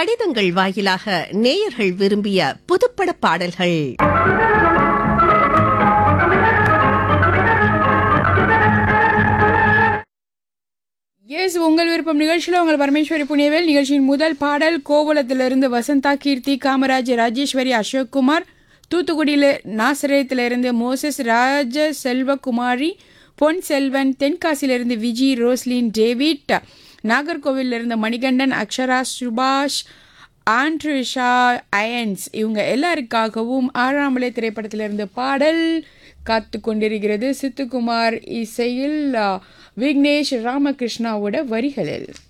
கடிதங்கள் வாயிலாக நேயர்கள் விரும்பிய புதுப்பட பாடல்கள் எஸ் உங்கள் விருப்பம் நிகழ்ச்சியில் உங்கள் பரமேஸ்வரி புனியவேல் நிகழ்ச்சியின் முதல் பாடல் கோவலத்திலிருந்து வசந்தா கீர்த்தி காமராஜ் ராஜேஸ்வரி அசோக்குமார் தூத்துக்குடியில் நாசரேத்திலிருந்து மோசஸ் ராஜ செல்வகுமாரி பொன் செல்வன் தென்காசியிலிருந்து விஜி ரோஸ்லின் டேவிட் நாகர்கோவிலிருந்து மணிகண்டன் அக்ஷரா சுபாஷ் ஆண்ட்ரிஷா அயன்ஸ் இவங்க எல்லாருக்காகவும் ஆறாமலை திரைப்படத்திலிருந்து பாடல் காத்து கொண்டிருக்கிறது சித்துக்குமார் இசையில் அ, விக்னேஷ் ராமகிருஷ்ணாவோட வரிகளில்